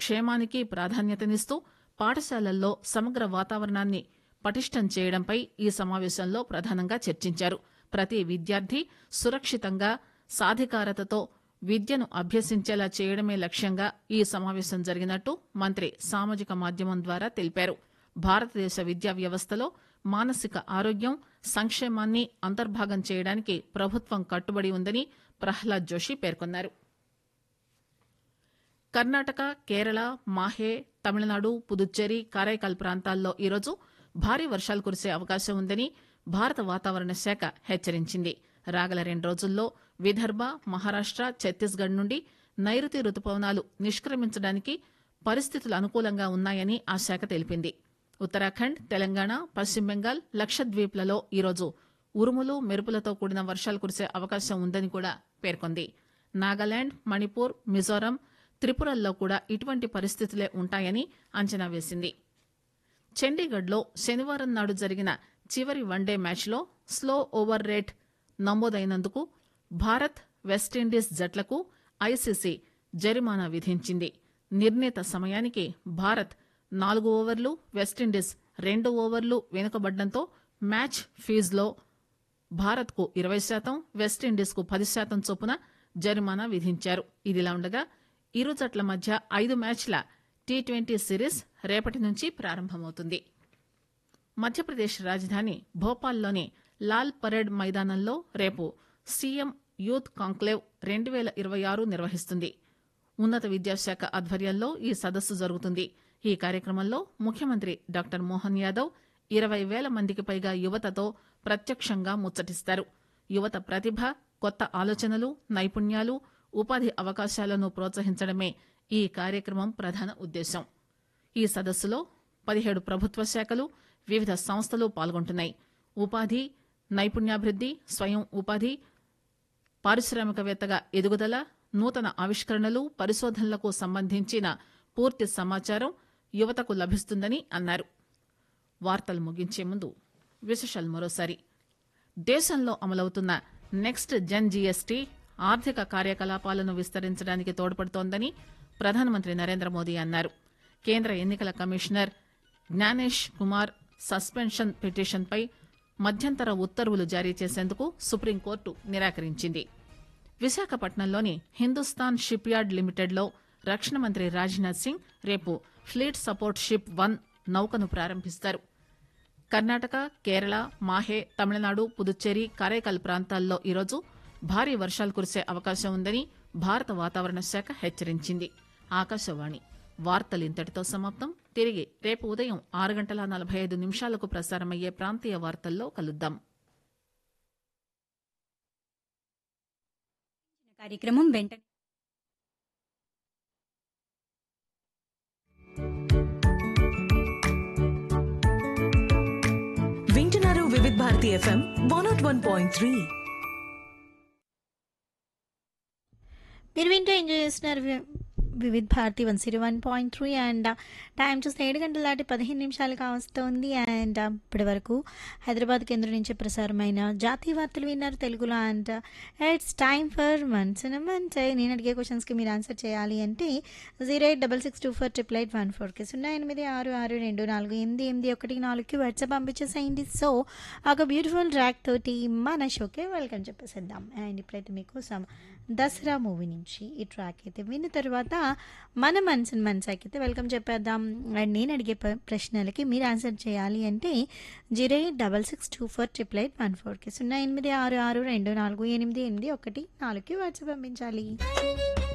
క్షేమానికి ప్రాధాన్యతనిస్తూ పాఠశాలల్లో సమగ్ర వాతావరణాన్ని పటిష్టం చేయడంపై ఈ సమావేశంలో ప్రధానంగా చర్చించారు ప్రతి విద్యార్థి సురక్షితంగా సాధికారతతో విద్యను అభ్యసించేలా చేయడమే లక్ష్యంగా ఈ సమావేశం జరిగినట్టు మంత్రి సామాజిక మాధ్యమం ద్వారా తెలిపారు భారతదేశ విద్యా వ్యవస్థలో మానసిక ఆరోగ్యం సంక్షేమాన్ని అంతర్భాగం చేయడానికి ప్రభుత్వం కట్టుబడి ఉందని ప్రహ్లాద్ జోషి పేర్కొన్నారు కర్ణాటక కేరళ మాహే తమిళనాడు పుదుచ్చేరి కారైకాల్ ప్రాంతాల్లో ఈరోజు భారీ వర్షాలు కురిసే అవకాశం ఉందని భారత వాతావరణ శాఖ హెచ్చరించింది రాగల రెండు రోజుల్లో విదర్భ మహారాష్ట ఛత్తీస్గఢ్ నుండి నైరుతి రుతుపవనాలు నిష్క్రమించడానికి పరిస్థితులు అనుకూలంగా ఉన్నాయని ఆ శాఖ తెలిపింది ఉత్తరాఖండ్ తెలంగాణ పశ్చిమ బెంగాల్ లక్షద్వీప్లలో ఈరోజు ఉరుములు మెరుపులతో కూడిన వర్షాలు కురిసే అవకాశం ఉందని కూడా పేర్కొంది నాగాలాండ్ మణిపూర్ మిజోరాం త్రిపురల్లో కూడా ఇటువంటి పరిస్థితులే ఉంటాయని అంచనా వేసింది చండీగఢ్లో శనివారం నాడు జరిగిన చివరి వన్డే మ్యాచ్లో స్లో ఓవర్ రేట్ నమోదైనందుకు భారత్ వెస్టిండీస్ జట్లకు ఐసీసీ జరిమానా విధించింది నిర్ణీత సమయానికి భారత్ నాలుగు ఓవర్లు వెస్టిండీస్ రెండు ఓవర్లు వెనుకబడ్డంతో మ్యాచ్ ఫీజులో భారత్కు ఇరవై శాతం వెస్టిండీస్కు పది శాతం చొప్పున జరిమానా విధించారు ఇదిలా ఉండగా ఇరు జట్ల మధ్య ఐదు మ్యాచ్ల టీ ట్వంటీ సిరీస్ రేపటి నుంచి ప్రారంభమవుతుంది మధ్యప్రదేశ్ రాజధాని భోపాల్లోని లాల్ పరేడ్ మైదానంలో రేపు సీఎం యూత్ కాంక్లేవ్ రెండు పేల ఇరవై ఆరు నిర్వహిస్తుంది ఉన్నత విద్యాశాఖ ఆధ్వర్యంలో ఈ సదస్సు జరుగుతుంది ఈ కార్యక్రమంలో ముఖ్యమంత్రి డాక్టర్ మోహన్ యాదవ్ ఇరవై వేల మందికి పైగా యువతతో ప్రత్యక్షంగా ముచ్చటిస్తారు యువత ప్రతిభ కొత్త ఆలోచనలు నైపుణ్యాలు ఉపాధి అవకాశాలను ప్రోత్సహించడమే ఈ కార్యక్రమం ప్రధాన ఉద్దేశం ఈ సదస్సులో పదిహేడు ప్రభుత్వ శాఖలు వివిధ సంస్థలు పాల్గొంటున్నాయి ఉపాధి నైపుణ్యాభివృద్ది స్వయం ఉపాధి పారిశ్రామికవేత్తగా ఎదుగుదల నూతన ఆవిష్కరణలు పరిశోధనలకు సంబంధించిన పూర్తి సమాచారం యువతకు లభిస్తుందని అన్నారు వార్తలు ముగించే ముందు విశేషాలు మరోసారి దేశంలో అమలవుతున్న నెక్స్ట్ జన్ జీఎస్టీ ఆర్థిక కార్యకలాపాలను విస్తరించడానికి తోడ్పడుతోందని ప్రధానమంత్రి నరేంద్ర మోదీ అన్నారు కేంద్ర ఎన్నికల కమిషనర్ జ్ఞానేష్ కుమార్ సస్పెన్షన్ పిటిషన్పై మధ్యంతర ఉత్తర్వులు జారీ చేసేందుకు సుప్రీంకోర్టు నిరాకరించింది విశాఖపట్నంలోని హిందుస్థాన్ షిప్ యార్డ్ లిమిటెడ్లో రక్షణ మంత్రి రాజ్నాథ్ సింగ్ రేపు ఫ్లీట్ సపోర్ట్ షిప్ వన్ నౌకను ప్రారంభిస్తారు కర్ణాటక కేరళ మాహే తమిళనాడు పుదుచ్చేరి కారైకాల్ ప్రాంతాల్లో ఈరోజు భారీ వర్షాలు కురిసే అవకాశం ఉందని భారత వాతావరణ శాఖ హెచ్చరించింది ఆకాశవాణి వార్తలు ఇంతటితో సమాప్తం తిరిగి రేపు ఉదయం ఆరు గంటల నలభై ఐదు నిమిషాలకు ప్రసారమయ్యే ప్రాంతీయ వార్తల్లో కలుద్దాం కార్యక్రమం వెంటనే వింటున్నారు Vividh Bharati FM one nought one point three మీరు వింటూ ఎంజాయ్ చేస్తున్నారు వి- Vividh Bharati one zero one point three and time చూస్తే ఏడు గంటల దాటి పదిహేను నిమిషాలు కావస్తోంది అండ్ ఇప్పటి వరకు హైదరాబాద్ కేంద్రం నుంచి ప్రసారమైన జాతీయ వార్తలు విన్నారు తెలుగులో and it's time for months months నేను అడిగే క్వశ్చన్స్కి మీరు ఆన్సర్ చేయాలి అంటే zero eight double six two four triple eight one ఫోర్కి సున్నా ఎనిమిది ఆరు ఆరు రెండు నాలుగు ఎనిమిది ఎనిమిది ఒకటి నాలుగుకి వాట్సాప్ పంపించేసేయండి సో ఒక బ్యూటిఫుల్ ట్రాక్ తోటి మన షోకే వెల్కమ్ చెప్పేసేద్దాం అండ్ ఇప్పుడైతే మీకోసం దసరా మూవీ నుంచి ఈ ట్రాక్ అయితే విన్న తర్వాత మన మనసుని మనసాకి అయితే వెల్కమ్ చెప్పేద్దాం అండ్ నేను అడిగే ప- ప్రశ్నలకి మీరు ఆన్సర్ చేయాలి అంటే zero eight double six two four triple eight one ఫోర్కి సున్నా ఎనిమిది ఆరు ఆరు రెండు నాలుగు ఎనిమిది ఎనిమిది ఒకటి నాలుగుకి వాట్సాప్ పంపించాలి